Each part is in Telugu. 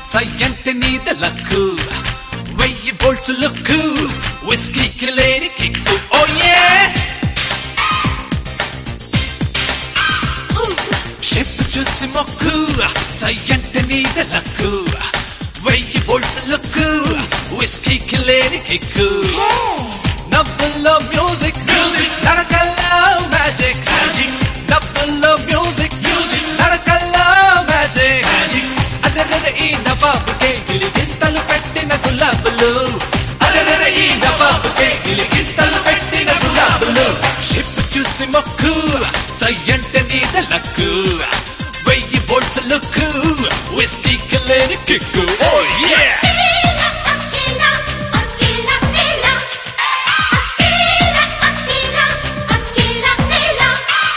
సయ్యంటే నీద లక్కు వెయ్యి బోల్ట్స్ లుక్కు విస్కీకి లేని కిక్కు ఓ ఏ షిప్ చూసి మొక్కు సయ్యంటే నీద లక్కు వెయ్యి బోల్ట్స్ లుక్కు విస్కీకి లేని కిక్కు నవ్వుల్లో మ్యూజిక్ మ్యూజిక్ నడకల్లో మ్యాజిక్ నవ్వుల్లో మ్యూజిక్ మ్యూజిక్ నడకల్లో మ్యాజిక్ అదరద ఈ నవాబుకే గిలిగింతలు పెట్టిన గులాబులు అదరద ఈ నవాబుకే గిలిగింతలు పెట్టిన గులాబులు షిప్ చూసి మొక్కు సయ్యంటే నీద లక్కు వెయ్యి బోల్ట్స్ లుక్కు విస్కీకి లేని కిక్కు ఓ యే అకేలా అకేలా అకేలా అకేలా అకేలా అకేలా అకేలా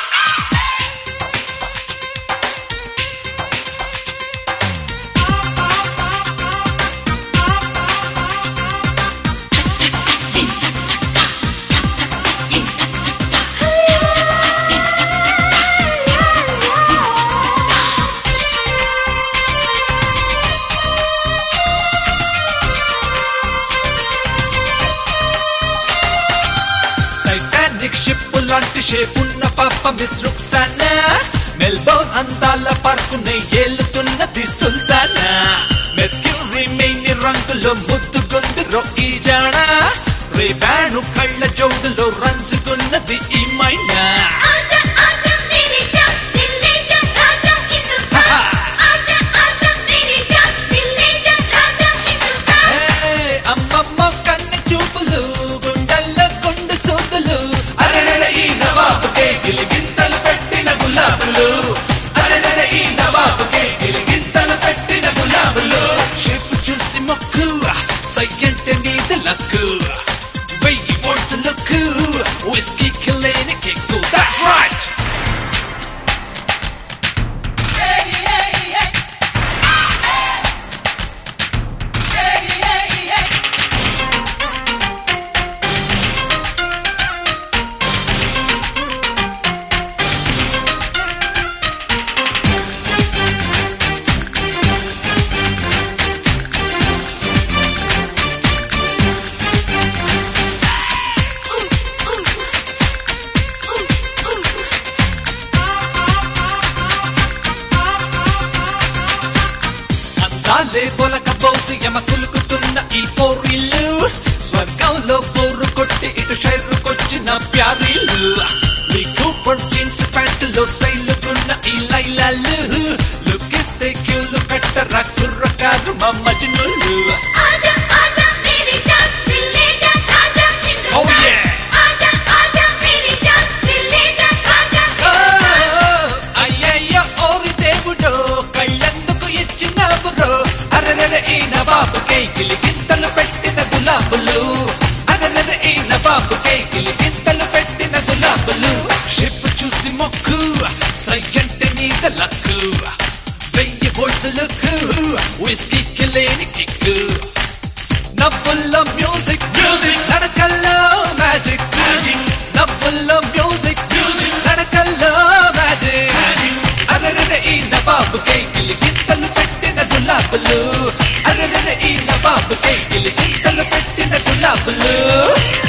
టైటానిక్ షిప్ లాంటి షేప్ ఉన్న పాప మిస్ రుక్సానా మెల్బోర్న్ అందాల పార్కునే ఏలుతున్నది సుల్తానా మెర్క్యూరీ మెయిన్ రంగులో ముద్దుగుంది రొక్కి జానా రేబాను కళ్ళ జోడులో రంజుకున్నది ఈ మైనా ఆజా ఆజా మేరీ జాన్ దిల్లే జాన్ రాజా హిందుస్తాన్ ఆజా ఆజా మేరీ జాన్ దిల్లే జాన్ రాజా హిందుస్తాన్ హే, అమ్మమ్మ కన్ను చూపులు గుండెల్లో గుండు సూదులు అరెరెర ఈ నవాబుకే గిలిగింతలు పెట్టిన గులాబులు అరెరెర ఈ నవాబుకే గిలిగింతలు పెట్టిన గులాబులు షేపు చూసి మొక్కు సయ్యంటే నీది లక్కు వెయ్యి ఓట్స్ లుక్కు విస్కీకి లేని కిక్కు దట్స్ రైట్ అందాలే పొలక పోసి ఎమ కులుకుతున్న ఈ పోరిల్లు స్వర్గంలో పోరు కొట్టి ఇటు షైరుకొచ్చిన ప్యారీలు ఈ కూపర్ జీన్స్ ప్యాంటులో స్టైల్ కున్న ఈ లైలాలు లుకిస్తే క్యూలు కట్టరా కుర్రకారు మా మజ్నులు ఆజా ఆజా మేరీ జాన్ దిల్లే జాన్ రాజా Oh, హిందుస్తాన్ yeah. ఆజా ఆజా మేరీ జాన్ దిల్లే జాన్ రాజా ఓ, హిందుస్తాన్ అయ్యయ్యో ఓరి దేవుడో కళ్ళెందుకు ఇచ్చినావురో అరెరెర ఈ నవాబుకే గిలిగింతలు పెట్టిన గులాబులు అరెరెర ఈ నవాబుకే గిలిగింతలు పెట్టిన గులాబులు షిప్ చూసి మొక్కు సయ్యంటే నీద లక్కు వెయ్యి బోల్స్ లుక్కు విస్కీకి లేని కిక్కు నవ్వుల్లో మ్యూజిక్ మ్యూజిక్ నడకల్లో మ్యాజిక్ మ్యాజిక్ నవ్వుల్లో మ్యూజిక్ మ్యూజిక్ నడకల్లో మ్యాజిక్ అరెరెర ఈ నవాబుకే గిలిగింతలు పెట్టిన గులాబులు అరెరెర ఈ నవాబుకే గిలిగింతలు పెట్టిన గులాబులు